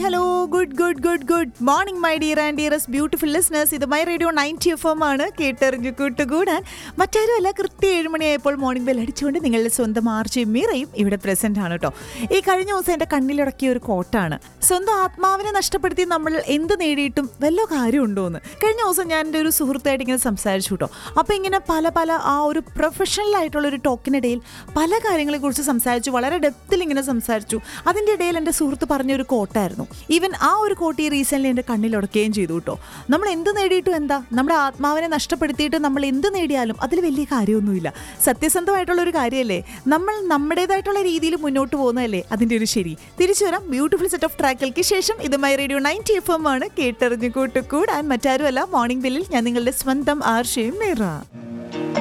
hello good good good good morning my dear and dearest beautiful listeners ഇത് my radio ninety F M ആണ് കേട്ടറിഞ്ഞു കൂട്ടുകൂടാൻ മറ്റാരും അല്ല കൃത്യം ഏഴുമണിയായപ്പോൾ മോർണിംഗ് ബെൽ അടിച്ചുകൊണ്ട് നിങ്ങളുടെ സ്വന്തം ആർച്ചയും മീറയും ഇവിടെ പ്രസന്റ് ആണ് കേട്ടോ ഈ കഴിഞ്ഞ ദിവസം എൻ്റെ കണ്ണിലുടക്കിയ ഒരു കോട്ടാണ് സ്വന്തം ആത്മാവിനെ നഷ്ടപ്പെടുത്തി നമ്മൾ എന്ത് നേടിയിട്ടും വല്ല കാര്യമുണ്ടോ എന്ന് കഴിഞ്ഞ ദിവസം ഞാൻ എൻ്റെ ഒരു സുഹൃത്തായിട്ട് ഇങ്ങനെ സംസാരിച്ചു കേട്ടോ അപ്പോൾ ഇങ്ങനെ പല പല ആ ഒരു പ്രൊഫഷണൽ ആയിട്ടുള്ള ഒരു ടോക്കിനിടയിൽ പല കാര്യങ്ങളെക്കുറിച്ച് സംസാരിച്ചു വളരെ ഡെപ്തിൽ ഇങ്ങനെ സംസാരിച്ചു അതിൻ്റെ ഇടയിൽ എൻ്റെ സുഹൃത്ത് പറഞ്ഞൊരു കോട്ടായിരുന്നു ഈവൻ ആ ഒരു കോട്ട് ഈ റീസെൻ്റ്ലി എൻ്റെ കണ്ണിലുടക്കുകയും ചെയ്തു കേട്ടോ നമ്മൾ എന്ത് നേടിയിട്ടും എന്താ നമ്മുടെ ആത്മാവിനെ നഷ്ടപ്പെടുത്തിയിട്ട് നമ്മൾ എന്ത് നേടിയാലും അതിൽ വലിയ കാര്യമൊന്നുമില്ല സത്യസന്ധമായിട്ടുള്ള ഒരു കാര്യമല്ലേ നമ്മൾ നമ്മുടേതായിട്ടുള്ള രീതിയിൽ മുന്നോട്ട് പോകുന്നതല്ലേ അതിൻ്റെ ഒരു ശരി തിരിച്ചു വരാം ബ്യൂട്ടിഫുൾ സെറ്റ് ഓഫ് ട്രാക്കുകൾക്ക് ശേഷം ഇത് my radio ninety F M ആണ് കേട്ടറിഞ്ഞു കൂട്ടുകൂടാൻ മറ്റാരുമല്ല മോർണിംഗ് ബില്ലിൽ ഞാൻ നിങ്ങളുടെ സ്വന്തം ആർഷയും നേറാം